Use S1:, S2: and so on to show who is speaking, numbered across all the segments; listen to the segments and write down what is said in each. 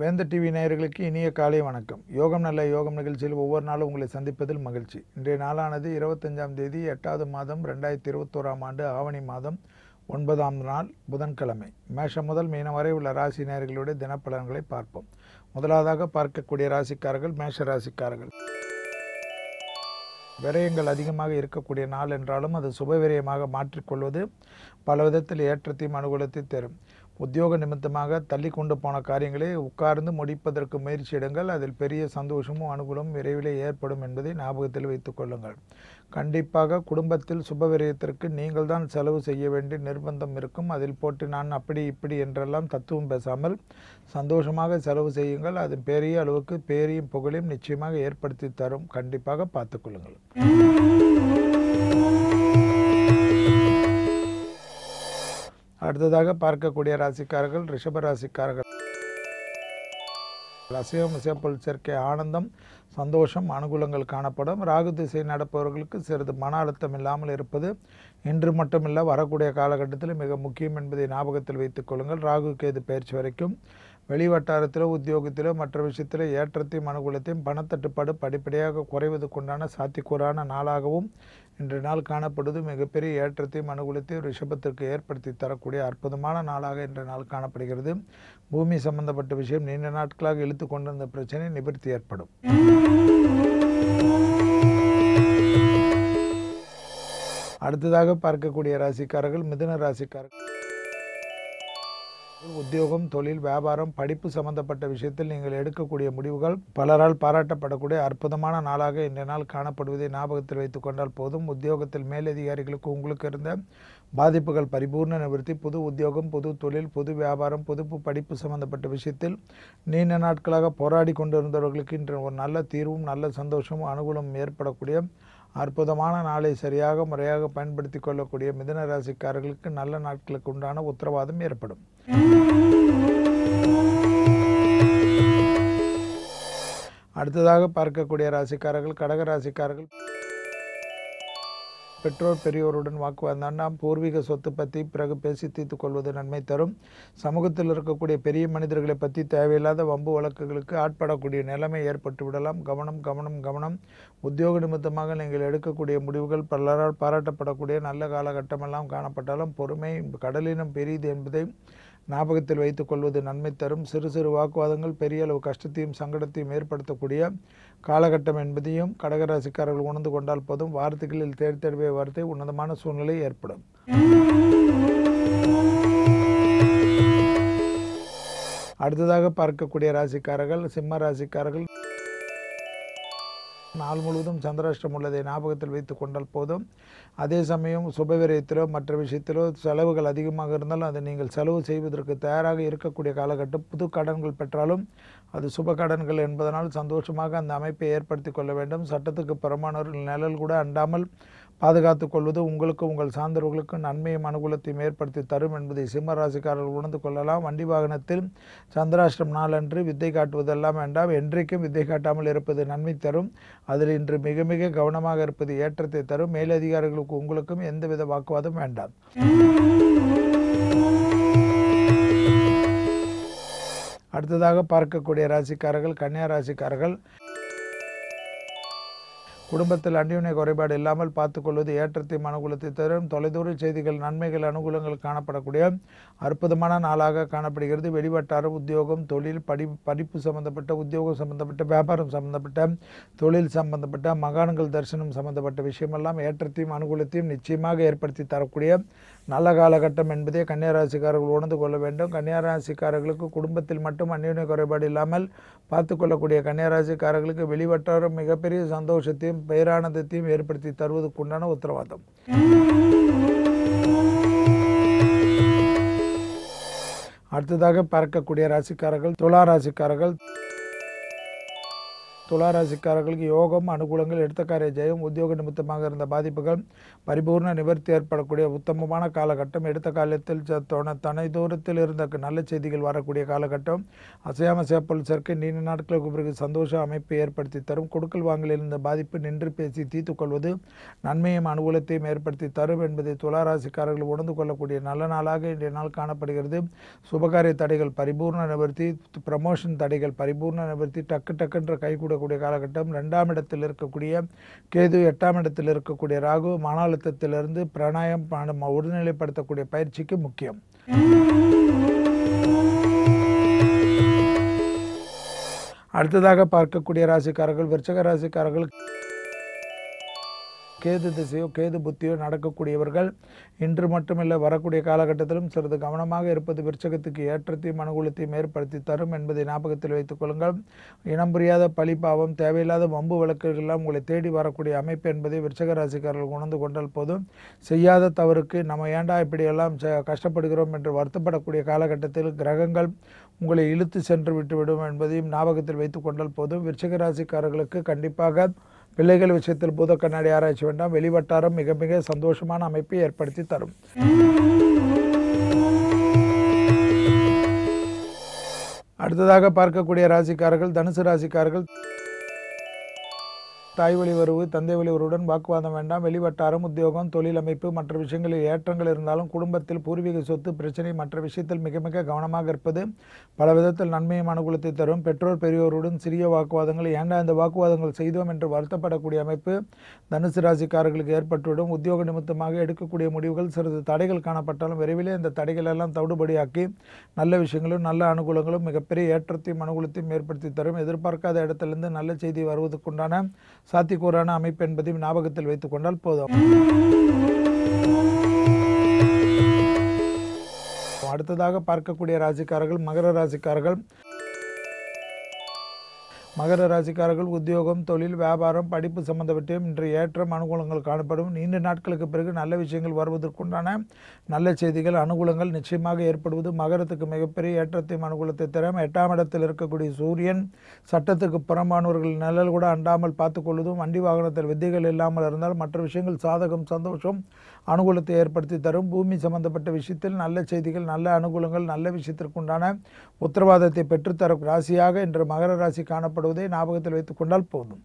S1: வேந்த TV நேயர்களுக்கு இனிய காலை வணக்கம் யோகம் நல்ல யோகம் நிகழ்ச்சியில் ஒவ்வொரு நாளும் உங்களை சந்திப்பதில் மகிழ்ச்சி இன்றைய நாளானது இருபத்தஞ்சாம் தேதி எட்டாவது மாதம் ரெண்டாயிரத்தி இருபத்தோராம் ஆண்டு ஆவணி மாதம் ஒன்பதாம் நாள் புதன்கிழமை மேஷம் முதல் மீனம் வரை உள்ள ராசி நேயர்களுடைய தினப்பலன்களை பார்ப்போம் முதலாவதாக பார்க்கக்கூடிய ராசிக்காரர்கள் மேஷ ராசிக்காரர்கள் விரயங்கள் அதிகமாக இருக்கக்கூடிய நாள் என்றாலும் அது சுப விரயமாக மாற்றிக்கொள்வது பல விதத்தில் ஏற்றத்தையும் அனுகூலத்தை தரும் உத்தியோக நிமித்தமாக தள்ளி கொண்டு போன காரியங்களை உட்கார்ந்து முடிப்பதற்கு முயற்சி எடுங்கள் அதில் பெரிய சந்தோஷமும் அனுகூலமும் விரைவிலே ஏற்படும் என்பதை ஞாபகத்தில் வைத்துக் கொள்ளுங்கள் கண்டிப்பாக குடும்பத்தில் சுப விரயத்திற்கு நீங்கள் தான் செலவு செய்ய வேண்டிய நிர்பந்தம் இருக்கும் அதில் போட்டு நான் அப்படி இப்படி என்றெல்லாம் தத்துவம் பேசாமல் சந்தோஷமாக செலவு செய்யுங்கள் அது பெரிய அளவுக்கு பேரியும் புகழையும் நிச்சயமாக ஏற்படுத்தி தரும் கண்டிப்பாக பார்த்துக்கொள்ளுங்கள் அடுத்ததாக பார்க்கக்கூடிய ராசிக்காரர்கள் ரிஷப ராசிக்காரர்கள் அசைவம் இசைப்பொருள் சேர்க்கை ஆனந்தம் சந்தோஷம் அனுகூலங்கள் காணப்படும் ராகு திசை நடப்பவர்களுக்கு சிறிது மன அழுத்தம் இல்லாமல் இருப்பது இன்று மட்டுமில்ல வரக்கூடிய காலகட்டத்தில் மிக முக்கியம் என்பதை ஞாபகத்தில் வைத்துக் கொள்ளுங்கள் ராகு கேது பயிற்சி வரைக்கும் வெளி வட்டாரத்திலோ உத்தியோகத்திலோ மற்ற விஷயத்திலோ ஏற்றத்தையும் அனுகூலத்தையும் பணத்தட்டுப்பாடு படிப்படியாக குறைவதற்குண்டான சாத்தியக்கூறான நாளாகவும் இன்று நாள் காணப்படுவது மிகப்பெரிய ஏற்றத்தையும் அனுகூலத்தையும் ரிஷபத்திற்கு ஏற்படுத்தி தரக்கூடிய அற்புதமான நாளாக இன்று நாள் காணப்படுகிறது பூமி சம்பந்தப்பட்ட விஷயம் நீண்ட நாட்களாக இழுத்து கொண்டிருந்த பிரச்சனை நிவர்த்தி ஏற்படும் அடுத்ததாக பார்க்கக்கூடிய ராசிக்காரர்கள் மிதுன ராசிக்காரர்கள் உத்தியோகம் தொழில் வியாபாரம் படிப்பு சம்பந்தப்பட்ட விஷயத்தில் நீங்கள் எடுக்கக்கூடிய முடிவுகள் பலரால் பாராட்டப்படக்கூடிய அற்புதமான நாளாக இன்றைய நாள் காணப்படுவதை ஞாபகத்தில் வைத்துக் கொண்டால் போதும் உத்தியோகத்தில் மேலதிகாரிகளுக்கு உங்களுக்கு இருந்த பாதிப்புகள் பரிபூர்ண நிவர்த்தி புது உத்தியோகம் புது தொழில் புது வியாபாரம் புது படிப்பு சம்பந்தப்பட்ட விஷயத்தில் நீண்ட நாட்களாக போராடி கொண்டிருந்தவர்களுக்கு இன்று ஒரு நல்ல தீர்வும் நல்ல சந்தோஷமும் அனுகூலமும் ஏற்படக்கூடிய அற்புதமான நாளை சரியாக முறையாக பயன்படுத்தி கொள்ளக்கூடிய மிதன ராசிக்காரர்களுக்கு நல்ல நாட்களுக்கு உண்டான உத்தரவாதம் ஏற்படும் அடுத்ததாக பார்க்கக்கூடிய ராசிக்காரர்கள் கடக ராசிக்காரர்கள் பெற்றோர் பெரியோருடன் வாக்குவாதம் வேண்டாம் பூர்வீக சொத்து பற்றி பிறகு பேசி தீர்த்து கொள்வது நன்மை தரும் சமூகத்தில் இருக்கக்கூடிய பெரிய மனிதர்களை பற்றி தேவையில்லாத வம்பு வழக்குகளுக்கு ஆட்படக்கூடிய நிலைமை ஏற்பட்டு விடலாம் கவனம் கவனம் கவனம் உத்தியோக நிமித்தமாக நீங்கள் எடுக்கக்கூடிய முடிவுகள் பலரால் பாராட்டப்படக்கூடிய நல்ல காலகட்டமெல்லாம் காணப்பட்டாலும் பொறுமை கடலினம் பெரியது என்பதை ஞாபகத்தில் வைத்துக் கொள்வது நன்மை தரும் சிறு சிறு வாக்குவாதங்கள் பெரிய அளவு கஷ்டத்தையும் சங்கடத்தையும் ஏற்படுத்தக்கூடிய காலகட்டம் என்பதையும் கடகராசிக்காரர்கள் உணர்ந்து கொண்டால் போதும் வார்த்தைகளில் தேடி தேடிவே வார்த்தை உன்னதமான சூழ்நிலை ஏற்படும் அடுத்ததாக பார்க்கக்கூடிய ராசிக்காரர்கள் சிம்ம ராசிக்காரர்கள் நாள் முழுவதும் சந்திராஷ்டிரம் உள்ளதை ஞாபகத்தில் வைத்து கொண்டால் போதும் அதே சமயம் சுபவிரயத்திலோ மற்ற விஷயத்திலோ செலவுகள் அதிகமாக இருந்தாலும் அதை நீங்கள் செலவு செய்வதற்கு தயாராக இருக்கக்கூடிய காலகட்டம் புது கடன்கள் பெற்றாலும் அது சுப கடன்கள் என்பதனால் சந்தோஷமாக அந்த அமைப்பை ஏற்படுத்தி கொள்ள வேண்டும் சட்டத்துக்கு புறமானவர்கள் நிழல் கூட அண்டாமல் பாதுகாத்து கொள்வது உங்களுக்கு உங்கள் சார்ந்தவர்களுக்கு நன்மையும் அனுகூலத்தையும் ஏற்படுத்தி தரும் என்பதை சிம்ம ராசிக்காரர்கள் உணர்ந்து கொள்ளலாம் வண்டி வாகனத்தில் சந்திராஷ்டிரம் நாளன்று வித்தை காட்டுவதெல்லாம் வேண்டாம் என்றைக்கும் வித்தை காட்டாமல் இருப்பது நன்மை தரும் அதில் இன்று மிக மிக கவனமாக இருப்பது ஏற்றத்தை தரும் மேலதிகாரிகளுக்கு உங்களுக்கும் எந்தவித வாக்குவாதம் வேண்டாம் அடுத்ததாக பார்க்கக்கூடிய ராசிக்காரர்கள் கன்னியா ராசிக்காரர்கள் குடும்பத்தில் அந்யோன்ய குறைபாடு இல்லாமல் பார்த்துக்கொள்வது ஏற்றத்தையும் அனுகூலத்தை தரும் தொலைதூர செய்திகள் நன்மைகள் அனுகூலங்கள் காணப்படக்கூடிய அற்புதமான நாளாக காணப்படுகிறது வெளிவட்டார உத்தியோகம் தொழில் படி படிப்பு சம்பந்தப்பட்ட உத்தியோகம் சம்பந்தப்பட்ட வியாபாரம் சம்பந்தப்பட்ட தொழில் சம்பந்தப்பட்ட மகான்கள் தரிசனம் சம்பந்தப்பட்ட விஷயமெல்லாம் ஏற்றத்தையும் அனுகூலத்தையும் நிச்சயமாக ஏற்படுத்தி தரக்கூடிய நல்ல காலகட்டம் என்பதை கன்னியாராசிக்காரர்கள் உணர்ந்து கொள்ள வேண்டும் கன்னியாராசிக்காரர்களுக்கு குடும்பத்தில் மட்டும் அந்யோன்ய குறைபாடு இல்லாமல் பார்த்து கொள்ளக்கூடிய கன்னியாராசிக்காரர்களுக்கு வெளிவட்டாரம் மிகப்பெரிய சந்தோஷத்தையும் பேரானந்தத்தையும் ஏற்படுத்தி தருவதற்குண்டான உத்தரவாதம் அடுத்ததாக பார்க்கக்கூடிய ராசிக்காரர்கள் துலா ராசிக்காரர்கள் துளாராசிக்காரர்களுக்கு யோகம் அனுகூலங்கள் எடுத்த காரிய ஜெயம் உத்தியோக நிமித்தமாக இருந்த பாதிப்புகள் பரிபூர்ண நிவர்த்தி ஏற்படக்கூடிய உத்தமமான காலகட்டம் எடுத்த காலத்தில் ச- தொண- தனை தூரத்தில் இருந்த க- நல்ல செய்திகள் வரக்கூடிய காலகட்டம் அசையாம சேப்பல் சேர்க்கை நீண்ட நாட்களுக்கு பிறகு சந்தோஷ அமைப்பை ஏற்படுத்தி தரும் கொடுக்கல் வாங்கலில் இருந்த பாதிப்பு நின்று பேசி தீர்த்து கொள்வது நன்மையும் அனுகூலத்தையும் ஏற்படுத்தி தரும் என்பதை துளாராசிக்காரர்கள் உணர்ந்து கொள்ளக்கூடிய நல்ல நாளாக இன்றைய நாள் காணப்படுகிறது சுபகாரிய தடைகள் பரிபூர்ண நிவர்த்தி ப்ரமோஷன் தடைகள் பரிபூர்ண நிவர்த்தி டக்கு டக்குன்ற கைகூடக்கூடிய காலகட்டம் ரெண்டாம் இடத்தில் இருக்கக்கூடிய கேது எட்டாம் இடத்தில் இருக்கக்கூடிய ராகு மன அழுத்தத்திலிருந்து பிராணாயம் பானம் ஒருநிலைப்படுத்தக்கூடிய பயிற்சிக்கு முக்கியம் அடுத்ததாக பார்க்கக்கூடிய ராசிக்காரர்கள் விருச்சக ராசிக்காரர்கள் கேது திசையோ கேது புத்தியோ நடக்கக்கூடியவர்கள் இன்று மட்டுமில்லை வரக்கூடிய காலகட்டத்திலும் சிறிது கவனமாக இருப்பது விருச்சகத்துக்கு ஏற்றத்தையும் அனுகூலத்தையும் ஏற்படுத்தி தரும் என்பதை ஞாபகத்தில் வைத்துக் கொள்ளுங்கள் இனம் புரியாத பழிபாவம் தேவையில்லாத வம்பு வழக்குகள் எல்லாம் உங்களை தேடி வரக்கூடிய அமைப்பு என்பதை விருச்சக ராசிக்காரர்கள் உணர்ந்து கொண்டால் போதும் செய்யாத தவறுக்கு நம்ம ஏன்டா இப்படியெல்லாம் ச- கஷ்டப்படுகிறோம் என்று வருத்தப்படக்கூடிய காலகட்டத்தில் கிரகங்கள் உங்களை இழுத்து சென்று விட்டுவிடும் என்பதையும் ஞாபகத்தில் வைத்துக் கொண்டால் போதும் விருச்சிக ராசிக்காரர்களுக்கு கண்டிப்பாக பிள்ளைகள் விஷயத்தில் பூத கண்ணாடி ஆராய்ச்சி வேண்டாம் வெளிவட்டாரம் மிக மிக சந்தோஷமான அமைப்பை ஏற்படுத்தி தரும் அடுத்ததாக பார்க்கக்கூடிய ராசிக்காரர்கள் தனுசு ராசிக்காரர்கள் தாய் வழி வரவு தந்தை வழி வரவுடன் வாக்குவாதம் வேண்டாம் வெளிவட்டாரம் உத்தியோகம் தொழில் அமைப்பு மற்ற விஷயங்களில் ஏற்றங்கள் இருந்தாலும் குடும்பத்தில் பூர்வீக சொத்து பிரச்சனை மற்ற விஷயத்தில் மிக மிக கவனமாக இருப்பது பல விதத்தில் நன்மையும் அனுகூலத்தை தரும் பெற்றோர் பெரியோருடன் சிறிய வாக்குவாதங்கள் ஏண்டா இந்த வாக்குவாதங்கள் செய்தோம் என்று வருத்தப்படக்கூடிய அமைப்பு தனுசு ராசிக்காரர்களுக்கு ஏற்பட்டுவிடும் உத்தியோக நிமித்தமாக எடுக்கக்கூடிய முடிவுகள் சிறிது தடைகள் காணப்பட்டாலும் விரைவிலே இந்த தடைகள் எல்லாம் தவிடுபடியாக்கி நல்ல விஷயங்களும் நல்ல அனுகூலங்களும் மிகப்பெரிய ஏற்றத்தையும் அனுகூலத்தையும் ஏற்படுத்தி தரும் எதிர்பார்க்காத இடத்திலிருந்து நல்ல செய்தி வருவதற்குண்டான சாத்தியக்கூறான அமைப்பு என்பதையும் ஞாபகத்தில் வைத்துக் கொண்டால் போதும் அடுத்ததாக பார்க்கக்கூடிய ராசிக்காரர்கள் மகர ராசிக்காரர்கள் மகர ராசிக்காரர்கள் உத்தியோகம் தொழில் வியாபாரம் படிப்பு சம்பந்தப்பட்டையும் இன்று ஏற்றம் அனுகூலங்கள் காணப்படும் நீண்ட நாட்களுக்கு பிறகு நல்ல விஷயங்கள் வருவதற்குண்டான நல்ல செய்திகள் அனுகூலங்கள் நிச்சயமாக ஏற்படுவது மகரத்துக்கு மிகப்பெரிய ஏற்றத்தையும் அனுகூலத்தை தரும் எட்டாம் இடத்தில் இருக்கக்கூடிய சூரியன் சட்டத்துக்கு புறம்பானவர்கள் நிழல் கூட அண்டாமல் பார்த்துக்கொள்வதும் வண்டி வாகனத்தில் வித்தைகள் இல்லாமல் இருந்தால் மற்ற விஷயங்கள் சாதகம் சந்தோஷம் அனுகூலத்தை ஏற்படுத்தி தரும் பூமி சம்பந்தப்பட்ட விஷயத்தில் நல்ல செய்திகள் நல்ல அனுகூலங்கள் நல்ல விஷயத்திற்குண்டான உத்தரவாதத்தை பெற்றுத்தர ராசியாக இன்று மகர ராசி காணப்படுவதை ஞாபகத்தில் வைத்துக் கொண்டால் போதும்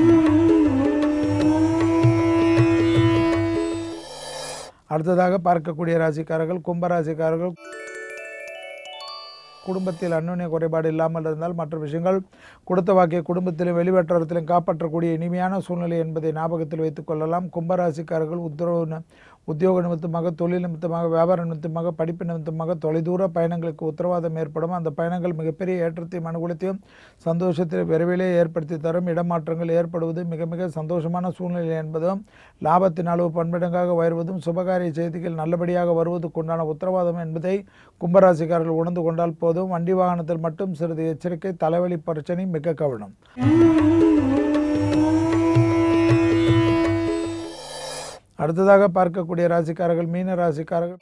S1: அடுத்ததாக பார்க்கக்கூடிய ராசிக்காரர்கள் கும்ப ராசிக்காரர்கள் குடும்பத்தில் அந்யோன்ய குறைபாடு இல்லாமல் இருந்தால் மற்ற விஷயங்கள் கொடுத்த வாக்கிய குடும்பத்திலும் வெளிவட்டாரத்திலும் காப்பாற்றக்கூடிய இனிமையான சூழ்நிலை என்பதை ஞாபகத்தில் வைத்துக் கொள்ளலாம் கும்பராசிக்காரர்கள் உத்தரவு உத்தியோக நிமித்தமாக தொழில் நிமித்தமாக வியாபார நிமித்தமாக படிப்பு நிமித்தமாக தொலைதூர பயணங்களுக்கு உத்தரவாதம் ஏற்படும் அந்த பயணங்கள் மிகப்பெரிய ஏற்றத்தையும் அனுகூலத்தையும் சந்தோஷத்தை விரைவிலே ஏற்படுத்தி தரும் இடமாற்றங்கள் ஏற்படுவது மிக மிக சந்தோஷமான சூழ்நிலை என்பதும் லாபத்தின் அளவு பன்மடங்காக உயர்வதும் சுபகாரிய செய்திகள் நல்லபடியாக வருவதற்குண்டான உத்தரவாதம் என்பதை கும்பராசிக்காரர்கள் உணர்ந்து கொண்டால் போதும் வண்டி வாகனத்தில் மட்டும் சிறிது எச்சரிக்கை தலைவலி பிரச்சனை மிக கவனம் அடுத்ததாக பார்க்கக்கூடிய ராசிக்காரர்கள் மீன ராசிக்காரர்கள்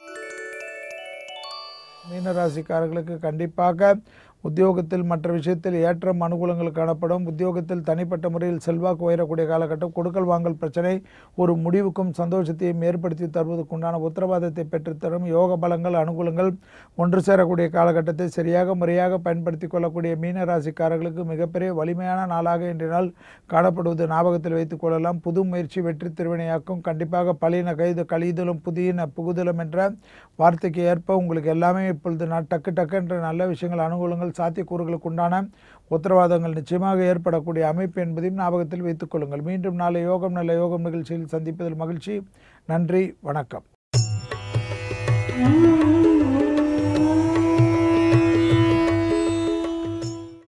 S1: மீன ராசிக்காரர்களுக்கு கண்டிப்பாக உத்தியோகத்தில் மற்ற விஷயத்தில் ஏற்றம் அனுகூலங்கள் காணப்படும் உத்தியோகத்தில் தனிப்பட்ட முறையில் செல்வாக்கு உயரக்கூடிய காலகட்டம் கொடுக்கல் வாங்கல் பிரச்சனை ஒரு முடிவுக்கும் சந்தோஷத்தையும் ஏற்படுத்தி தருவதற்குண்டான உத்தரவாதத்தை பெற்றுத்தரும் யோக பலங்கள் அனுகூலங்கள் ஒன்று சேரக்கூடிய காலகட்டத்தை சரியாக முறையாக பயன்படுத்தி கொள்ளக்கூடிய மீன ராசிக்காரர்களுக்கு மிகப்பெரிய வலிமையான நாளாக இன்றைய நாள் காணப்படுவது ஞாபகத்தில் வைத்துக் கொள்ளலாம் புது முயற்சி வெற்றி திருவினையாக்கும் கண்டிப்பாக பழையன கைது கழிதலும் புதியன புகுதலும் என்ற வார்த்தைக்கு ஏற்ப உங்களுக்கு எல்லாமே இப்பொழுது நான் டக்கு டக்கு என்ற நல்ல விஷயங்கள் அனுகூலங்கள் சாத்தியக்கூறுகளுக்கு உண்டான உத்தரவாதங்கள் நிச்சயமாக ஏற்படக்கூடிய அமைப்பு என்பதையும் ஞாபகத்தில் வைத்துக் கொள்ளுங்கள் மீண்டும் நாளை யோகம் நல்ல யோகம் நிகழ்ச்சியில் சந்திப்பதில் மகிழ்ச்சி நன்றி வணக்கம்